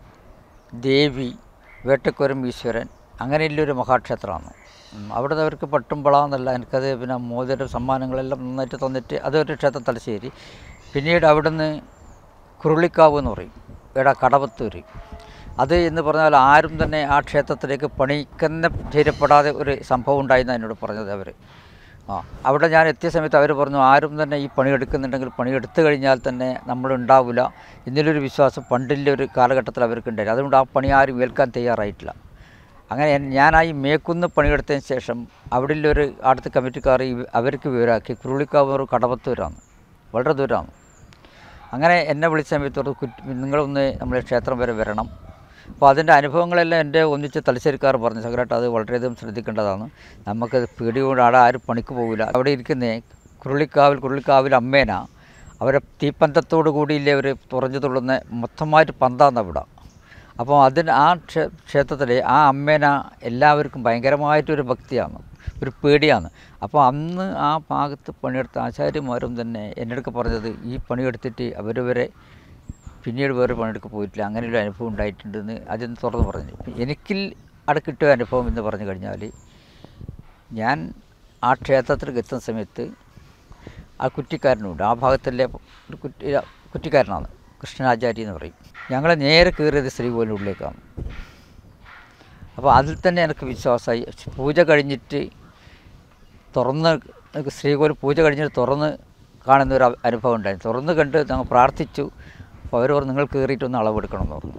ദേവി വേട്ടക്കുരം ഈശ്വരൻ അങ്ങനെയുള്ളൊരു മഹാക്ഷേത്രമാണ് ഉം. അവിടുന്ന് അവർക്ക് പട്ടുംപള എന്നല്ല എനിക്കത് പിന്നെ മോതിര സമ്മാനങ്ങളെല്ലാം നന്നായിട്ട് തന്നിട്ട് അതൊരു ക്ഷേത്രം തലശ്ശേരി പിന്നീട് അവിടുന്ന് കുരുളിക്കാവ് എന്ന് പറയും ഇവിടെ കടവത്തൂർ അത് എന്ന് പറഞ്ഞാൽ ആരും തന്നെ ആ ക്ഷേത്രത്തിലേക്ക് പണിക്കുന്ന ചെയ്യപ്പെടാതെ ഒരു സംഭവം ഉണ്ടായിരുന്നു എന്നോട് പറഞ്ഞത് അവർ ആ അവിടെ ഞാൻ എത്തിയ സമയത്ത് അവർ പറഞ്ഞു ആരും തന്നെ ഈ പണിയെടുക്കുന്നുണ്ടെങ്കിൽ പണിയെടുത്തു കഴിഞ്ഞാൽ തന്നെ നമ്മളുണ്ടാവില്ല എന്നൊരു വിശ്വാസം പണ്ടിൻ്റെ ഒരു കാലഘട്ടത്തിൽ അവർക്കുണ്ടായിരുന്നു അതുകൊണ്ട് ആ പണി ആരും ഏൽക്കാൻ തയ്യാറായിട്ടില്ല അങ്ങനെ എൻ- ഞാനായി മേക്കുന്ന് പണിയെടുത്തതിന് ശേഷം അവിടെയുള്ള ഒരു അടുത്ത കമ്മിറ്റിക്കാർ ഇവ- അവർക്ക് വിവരമാക്കി കുരുളിക്കാവ് ഒരു കടവത്തൂരാണ് വളരെ ദൂരമാണ് അങ്ങനെ എന്നെ വിളിച്ച സമയത്തോട് കുറ്റി നിങ്ങളൊന്ന് നമ്മളെ ക്ഷേത്രം വരെ വരണം അപ്പോൾ അതിൻ്റെ അനുഭവങ്ങളെല്ലാം എൻ്റെ ഒന്നിച്ച് തലശ്ശേരിക്കാർ പറഞ്ഞു സകരായിട്ട് അത് വളരെയധികം ശ്രദ്ധിക്കേണ്ടതാണ് നമുക്ക് പേടികൊണ്ട് അവിടെ ആരും പണിക്ക് പോകില്ല അവിടെ ഇരിക്കുന്ന കുരുളിക്കാവിൽ കുരുളിക്കാവിൽ അമ്മേന അവരെ തീപ്പന്തത്തോടു കൂടിയില്ലേ അവർ തുറഞ്ഞു തുള്ളുന്ന മൊത്തമായിട്ട് പന്താന്ന് അവിടെ അപ്പോൾ അതിന് ആ ക്ഷേ ക്ഷേത്രത്തിലെ ആ അമ്മേന എല്ലാവർക്കും ഭയങ്കരമായിട്ടൊരു ഭക്തിയാണ് ഒരു പേടിയാണ് അപ്പോൾ അന്ന് ആ ഭാഗത്ത് പണിയെടുത്ത ആചാര്യന്മാരും തന്നെ എൻ്റെ അടുക്ക് പറഞ്ഞത് ഈ പണിയെടുത്തിട്ട് അവർ വരെ പിന്നീട് വേറെ പണിയെടുക്ക് പോയിട്ടില്ല അങ്ങനെയൊരു അനുഭവം ഉണ്ടായിട്ടുണ്ടെന്ന് അതിന് തുറന്ന് പറഞ്ഞു എനിക്കിൽ അവിടെ കിട്ടിയ അനുഭവം എന്ന് പറഞ്ഞു കഴിഞ്ഞാൽ ഞാൻ ആ ക്ഷേത്രത്തിലേക്ക് എത്തുന്ന സമയത്ത് ആ കുറ്റിക്കാരനുണ്ട് ആ ഭാഗത്തിലെ ഒരു കുറ്റി കുറ്റിക്കാരനാണ് കൃഷ്ണനാചാരി എന്ന് പറയും ഞങ്ങൾ നേരെ കയറിയത് ശ്രീകോവിലിൻ്റെ ഉള്ളിലേക്കാണ് അപ്പോൾ അതിൽ തന്നെ എനിക്ക് വിശ്വാസമായി പൂജ കഴിഞ്ഞിട്ട് തുറന്ന് എനിക്ക് ശ്രീകോവിൽ പൂജ കഴിഞ്ഞിട്ട് തുറന്ന് കാണുന്ന ഒരു അനുഭവം ഉണ്ടായിരുന്നു തുറന്ന് കണ്ട് ഞങ്ങൾ പ്രാർത്ഥിച്ചു അപ്പോൾ അവർ പറഞ്ഞു നിങ്ങൾ കയറിയിട്ടൊന്ന് അളവെടുക്കണമെന്ന് പറഞ്ഞു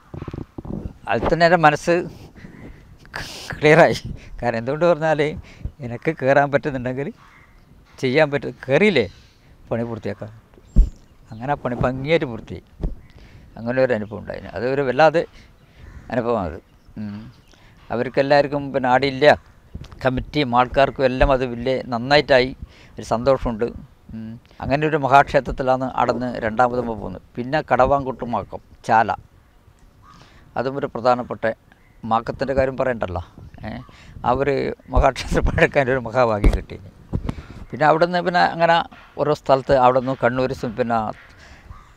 അതിൽ തന്നെ എൻ്റെ മനസ്സ് ക്ലിയറായി കാരണം എന്തുകൊണ്ട് പറഞ്ഞാൽ എനിക്ക് കയറാൻ പറ്റുന്നുണ്ടെങ്കിൽ ചെയ്യാൻ പറ്റും കയറിയില്ലേ പണി പൂർത്തിയാക്കാൻ അങ്ങനെ ആ പണി ഭംഗിയായിട്ട് പൂർത്തിയായി അങ്ങനെ ഒരു അനുഭവം ഉണ്ടായിരുന്നു അത് ഒരു വല്ലാതെ അനുഭവമാണ് അത് ഉം. അവർക്കെല്ലാവർക്കും പിന്നെ ആടില്ല കമ്മിറ്റിയും ആൾക്കാർക്കും എല്ലാം അത് വലിയ നന്നായിട്ടായി ഒരു സന്തോഷമുണ്ട് ഉം. അങ്ങനെ ഒരു മഹാക്ഷേത്രത്തിലാണ് അടന്ന് രണ്ടാമത് പോകുന്നത് പിന്നെ കടവാങ്കുട്ടും മാക്കം ചാല അതും ഒരു പ്രധാനപ്പെട്ട മാക്കത്തിൻ്റെ കാര്യം പറയണ്ടല്ലോ ഏഹ് ആ ഒരു മഹാക്ഷേത്രം പഴക്കാൻ ഒരു മഹാഭാഗ്യം കിട്ടി പിന്നെ അവിടെ നിന്ന് പിന്നെ അങ്ങനെ ഓരോ സ്ഥലത്ത് അവിടെ നിന്ന് കണ്ണൂർ സ് പിന്നെ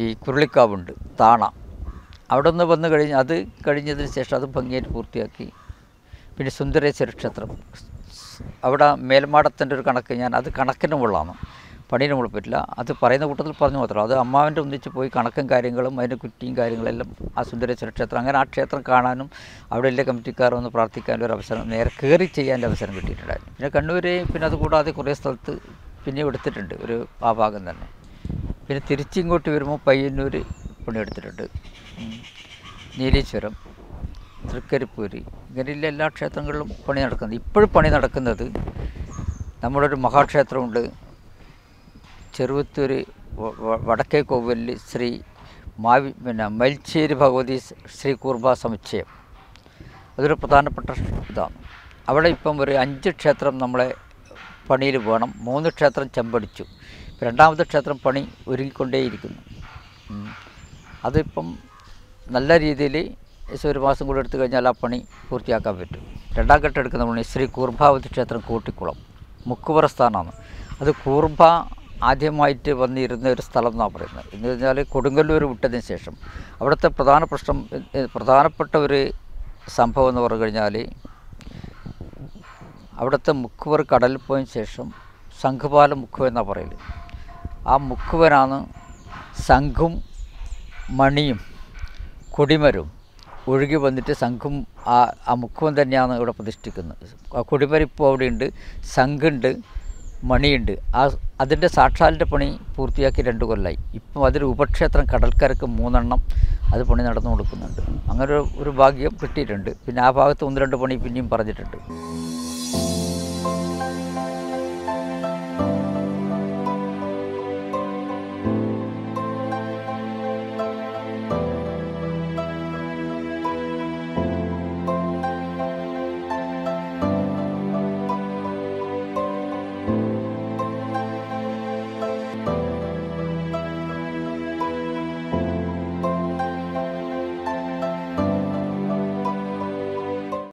ഈ കുരുളിക്കാവുണ്ട് താണ അവിടെ നിന്ന് വന്നു കഴിഞ്ഞ് അത് കഴിഞ്ഞതിന് ശേഷം അത് ഭംഗിയായിട്ട് പൂർത്തിയാക്കി പിന്നെ സുന്ദരേശ്വര ക്ഷേത്രം അവിടെ മേൽമാടത്തിൻ്റെ ഒരു കണക്ക് ഞാൻ അത് കണക്കിന് മുള്ളാണ് പണീന് മുള്ള പറ്റില്ല അത് പറയുന്ന കൂട്ടത്തിൽ പറഞ്ഞു മാത്രം അത് അമ്മാവൻ്റെ ഒന്നിച്ച് പോയി കണക്കും കാര്യങ്ങളും അതിൻ്റെ കുറ്റിയും കാര്യങ്ങളെല്ലാം ആ സുന്ദരേശ്വര ക്ഷേത്രം അങ്ങനെ ആ ക്ഷേത്രം കാണാനും അവിടെ എല്ലാ കമ്മിറ്റിക്കാർ വന്ന് പ്രാർത്ഥിക്കാനും ഒരു അവസരം നേരെ കയറി ചെയ്യാൻ്റെ അവസരം കിട്ടിയിട്ടുണ്ടായിരുന്നു പിന്നെ കണ്ണൂർ പിന്നെ അതുകൂടാതെ കുറേ സ്ഥലത്ത് പിന്നെയും എടുത്തിട്ടുണ്ട് ഒരു ആ ഭാഗം തന്നെ പിന്നെ തിരിച്ചിങ്ങോട്ട് വരുമ്പോൾ പയ്യന്നൂർ പണിയെടുത്തിട്ടുണ്ട് ഉം. നീലേശ്വരം തൃക്കരിപ്പൂര് ഇങ്ങനെയുള്ള എല്ലാ ക്ഷേത്രങ്ങളിലും പണി നടക്കുന്നത് ഇപ്പോഴും പണി നടക്കുന്നത് നമ്മുടെ ഒരു മഹാക്ഷേത്രമുണ്ട് ചെറുവത്തൂർ വ- വ- വടക്കേ കോവിലിൽ ശ്രീ മാവി പിന്നെ മൽച്ചേരി ഭഗവതി സ് ശ്രീ കൂർബ സമുച്ചയം അതൊരു പ്രധാനപ്പെട്ട ഇതാണ് അവിടെ ഇപ്പം ഒരു അഞ്ച് ക്ഷേത്രം നമ്മളെ പണിയിൽ വേണം മൂന്ന് ക്ഷേത്രം ചെമ്പടിച്ചു രണ്ടാമത്തെ ക്ഷേത്രം പണി ഒരുങ്ങിക്കൊണ്ടേയിരിക്കുന്നു ഉം. അതിപ്പം നല്ല രീതിയിൽ ഏകദേശം ഒരു മാസം കൂടി എടുത്തു കഴിഞ്ഞാൽ ആ പണി പൂർത്തിയാക്കാൻ പറ്റും രണ്ടാം ഘട്ടം എടുക്കുന്ന പണി ശ്രീ കൂർഭാവതി ക്ഷേത്രം കൂട്ടിക്കുളം മുക്കുപുറ സ്ഥാനമാണ് അത് കൂർഭ ആദ്യമായിട്ട് വന്നിരുന്ന ഒരു സ്ഥലം എന്നാണ് പറയുന്നത് എന്ന് പറഞ്ഞാൽ കൊടുങ്ങല്ലൂർ വിട്ടതിന് ശേഷം അവിടുത്തെ പ്രധാന പ്രശ്നം ഏ, പ്രധാനപ്പെട്ട ഒരു സംഭവം എന്ന് പറഞ്ഞു കഴിഞ്ഞാൽ അവിടുത്തെ മുക്കുവർ കടലിൽ പോയതിന് ശേഷം ശംഖുപാലം മുക്കുവ എന്നാണ് പറയൽ ആ മുക്കുവനാണ് ശംഖും മണിയും കൊടിമരവും ഒഴുകി വന്നിട്ട് ശംഖും ആ ആ മുക്കുവൻ തന്നെയാണ് ഇവിടെ പ്രതിഷ്ഠിക്കുന്നത് ആ കൊടിമരം ഇപ്പോൾ അവിടെയുണ്ട് ശംഖുണ്ട് മണിയുണ്ട് ആ അതിൻ്റെ സാക്ഷാലിൻ്റെ പണി പൂർത്തിയാക്കി രണ്ട് കൊല്ലമായി ഇപ്പം അതിൽ ഉപക്ഷേത്രം കടൽക്കരക്ക് മൂന്നെണ്ണം അത് പണി നടന്നു കൊടുക്കുന്നുണ്ട് അങ്ങനെ ഒരു ഒരു ഭാഗ്യം കിട്ടിയിട്ടുണ്ട് പിന്നെ ആ ഭാഗത്ത് ഒന്ന് രണ്ട് പണി പിന്നെയും പറഞ്ഞിട്ടുണ്ട്